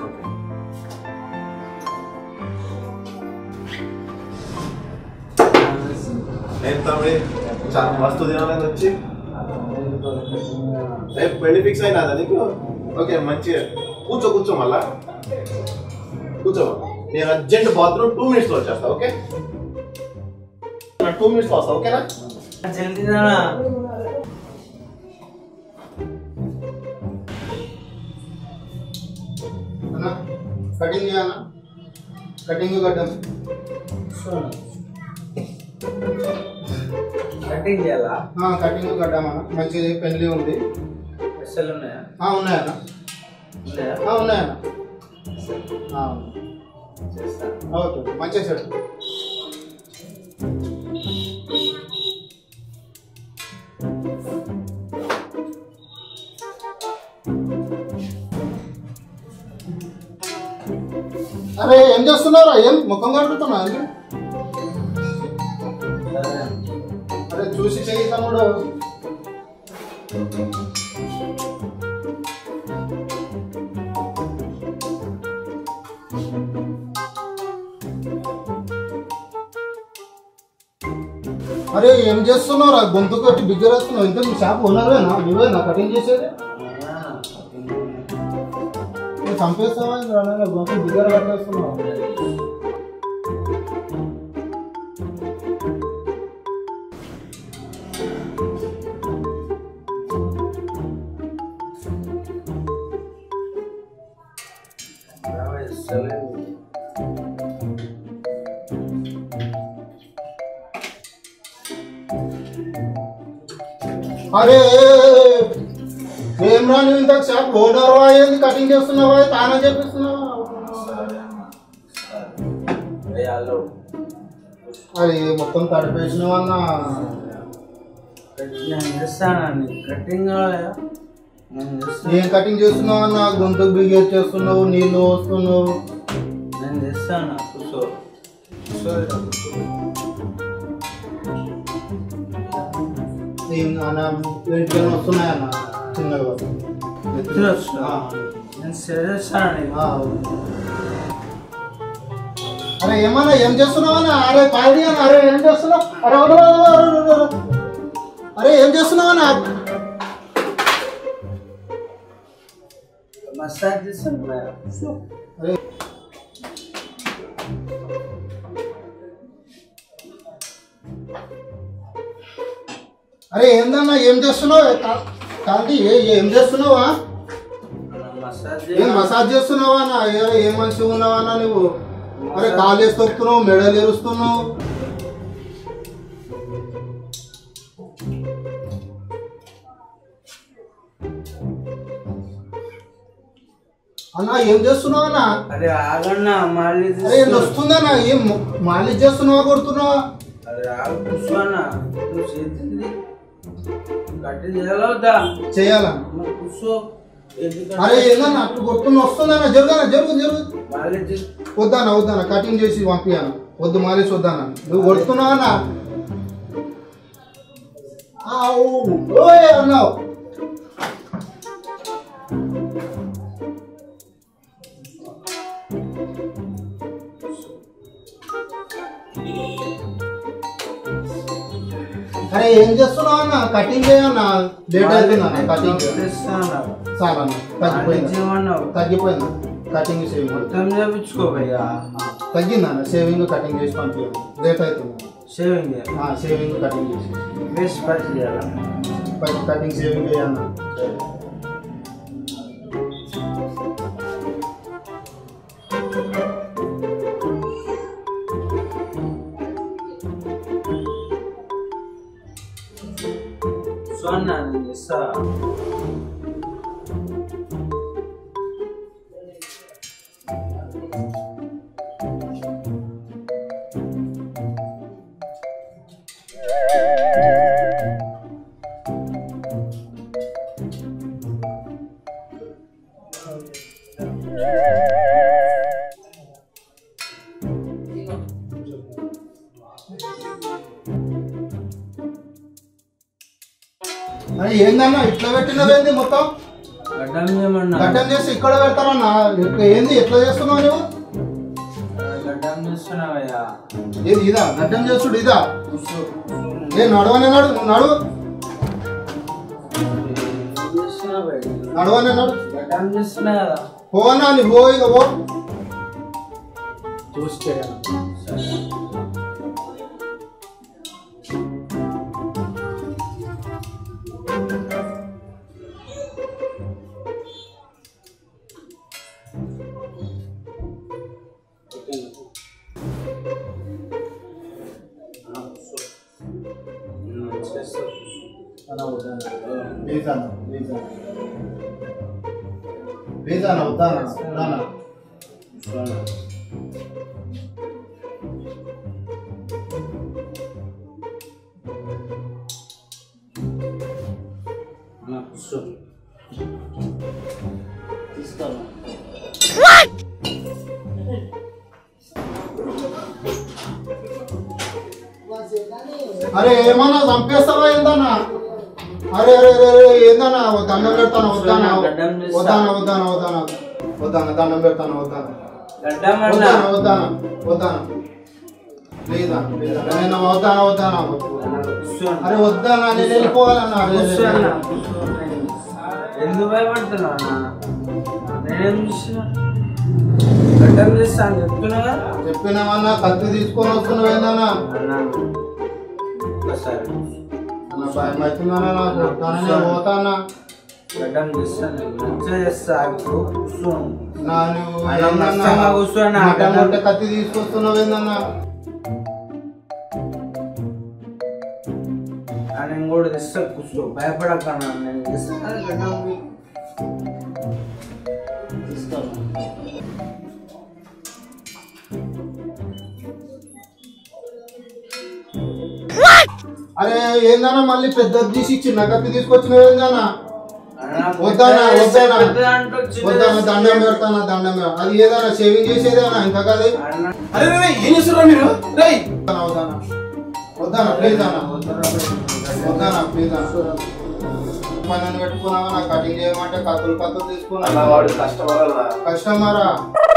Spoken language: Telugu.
నేను తమ్ముడి చాలా మస్తు తినాలని వచ్చి రేపు పెళ్లి ఫిక్స్ అయినా నీకు ఓకే మంచిగా కూర్చో కూర్చో మళ్ళా కూర్చో నేను అర్జెంట్ బాత్రూమ్ టూ మినిట్స్లో వచ్చేస్తా ఓకే టూ మినిట్స్లో వస్తా ఓకేనా జల్దీ రానా అన్న కటింగ్ చేయనా కటింగ్ కట్టం కటింగ్ చేయాలా కటింగ్ కట్టామన్న మంచి పెళ్లి ఉంది స్పెషల్ ఉన్నాయా ఆ, ఉన్నాయన్న ఉన్నాయా ఆ, ఉన్నాయన్న ఆ, చేస్తాను ఓకే మంచిగా సార్ అరే ఏం చేస్తున్నారా ఏం ముఖం కడుగుతున్నా అండి సరే అరే చూసి చెయ్యి తమ్ముడు అరే ఏం చేస్తున్నావురా గొంతు కట్టి బిగ్గరేస్తున్నావు ఇంత మీ షాప్ ఓనర్వేనా నువ్వేనా కటింగ్ చేసేది నువ్వు చంపేస్తావా రానగా గొంతు బిగ్గర కట్టేస్తున్నావు అరే ఏం రాని ఇంత షాప్ ఓనర్ అయ్యేది కటింగ్ చేస్తున్నావా తానే చేపిస్తున్నావా హలో అరే మొత్తం తడిపేసినావన్నా నేను చేస్తానండి కటింగ్ కావాలా నేను చేస్తాను ఏం కటింగ్ చేస్తున్నావు అన్న గొంతు బిగేట్ చేస్తున్నావు నీళ్ళు వస్తున్నావు నేను చేస్తాను కూర్చో కూర్చో ఇక్కడ కూర్చో. ఏం అన్న వెంటనే వస్తున్నాయన్న చిన్నగా ఎత్తులు వస్తున్నా నేను చేస్తాను ఆ, అవును. అరే ఏమన్నా ఏం చేస్తున్నావు అన్న అరే కాదు అన్న అరే ఏం చేస్తున్నావు అరే వదలు, వదలు, వదలు, వదలు. అరే ఏం చేస్తున్నావు అన్న మసాజ్ చేస్తాను అరే అరే ఏందన్నా ఏం చేస్తున్నావు కా- కాంతి ఏ- ఏం చేస్తున్నావా మసాజ్ ఏం మసాజ్ చేస్తున్నావా అన్న ఏ- ఏం మనిషి ఉన్నావా అన్న నువ్వు అరే కాలేజ్ తొక్కుతున్నావు మెడలు ఎరుస్తున్నావు అన్న ఏం చేస్తున్నావు అన్న అరే ఆగన్నా మళ్ళీ అరే ఏం వస్తుందన్న ఏం మాలిష్ చేస్తున్నావా కొడుతున్నావా అరే ఆగు కూర్చో అన్న నువ్వు చేతింది కట్టి చేయాలా వద్దా చేయాలన్న నువ్వు కూర్చో ఎందుకంటే అరే ఏందన్న అట్లా కొడుతున్న వస్తుందన్న జరుగన జరుగు జరుగు మళ్ళీ చేసి వద్దాన వద్దాన కటింగ్ చేసి పంపియాను వద్దు మాలిష్ వద్దాన నువ్వు కొడుతున్నావా అన్న ఆవు, ఓయ్ అన్నావు అరే ఏం చేస్తున్నావు అన్న కటింగ్ చేయన్నా లేట్ అవుతుందన్న కటింగ్ చేస్తాను చాలా అన్న తగ్గిపోయింది చేయమన్నావు తగ్గిపోయింది కటింగ్ షేవింగ్ మొత్తం చేపించుకో భయ్యా తగ్గిందన్న షేవింగ్ కటింగ్ చేసి పంపించాను లేట్ అవుతుంది షేవింగ్ ఆ, షేవింగ్ కటింగ్ చేసి బేస్ పచ్చి చేయాలా పై కటింగ్ షేవింగ్ చేయన్న సో అన్న నేను చేస్తా అరే ఏందన్న ఇట్లా పెట్టినవేంది మొత్తం గడ్డం చేయమన్నా గడ్డం చేసి ఇక్కడ పెడతారన్నా ఇక్కడ ఏంది ఎట్లా చేస్తున్నావు నువ్వు గడ్డం చేస్తున్నావయ్యా ఏది ఇదా గడ్డం చేసుడు ఇదా కూర్చో ఏ నడవనే నడు నడు ఏం చేస్తున్నావయ్యా నడవనే నడు గడ్డం చేస్తున్నా కదా పోనా నీ పో ఇక పో చూస్తే సరే ప్లీజ్ అన్న ప్లీజ్ అన్న ప్లీజ్ అన్న వద్దానా వద్దానా అరే ఏమన్నా చంపేస్తావా ఏందన్నా అరే అరే అరే అరే, ఏందన్నా ఓ దండం పెడతాను వద్దానా గడ్డం చేస్తా. వద్దానా వద్దానా వద్దానా వద్దానా దండం పెడతాను వద్దానా గడ్డం అన్నా వద్దానా వద్దానా వద్దానా ప్లీజ్ అన్న ప్లీజ్ అన్న నేను వద్దానా వద్దానా అరే వద్దానా నేను వెళ్ళిపోవాలన్నా అరే, అరే, అరే. ఎందుకు భయపడుతున్నావు అన్న నేనేం చేసిన గడ్డం చేస్తాను చెప్తున్నా కదా చెప్పినామన్నా కత్తి తీసుకొని వస్తున్నావు ఏందన్నా అన్నా ఒకసారి అన్న భయం అవుతుందన్నా నాకు వద్దానా నేను పోతానా గడ్డం చేస్తాను మంచిగా చేస్తా ఇప్పుడు కూర్చోను నా నువ్వు అలా ఏందన్నా? నష్టంగా కూర్చోనా? మటన్ ఉంటే కత్తి తీసుకొస్తున్నావు ఏందన్నా ఆ నేను కూడా తెస్తా కూర్చో భయపడకన్నా నేను తెస్తాను గడ్డం అరే ఏందన్నా మళ్ళీ పెద్దది తీసి చిన్న కత్తి తీసుకొచ్చినావు ఏందన్నా అన్నా, వద్దానా వద్దానా పెద్ద దాంట్లో చిన్నది వద్దానా దండం పెడతానా దండం పెడతా. అది ఏదైనా షేవింగ్ చేసేదేనా ఇంకా కాదు అన్నా, అరే రే, రే, ఏం చేస్తున్నారు మీరు రేయ్ వద్దానా వద్దానా వద్దానా ప్లీజ్ అన్న వద్దానా ప్లీజ్ అన్న పని పెట్టుకున్నావా నా కటింగ్ చేయమంటే కత్తులు కత్తులు అన్న తీసుకున్నా వాడు కష్టపడాలన్నా కస్టమరా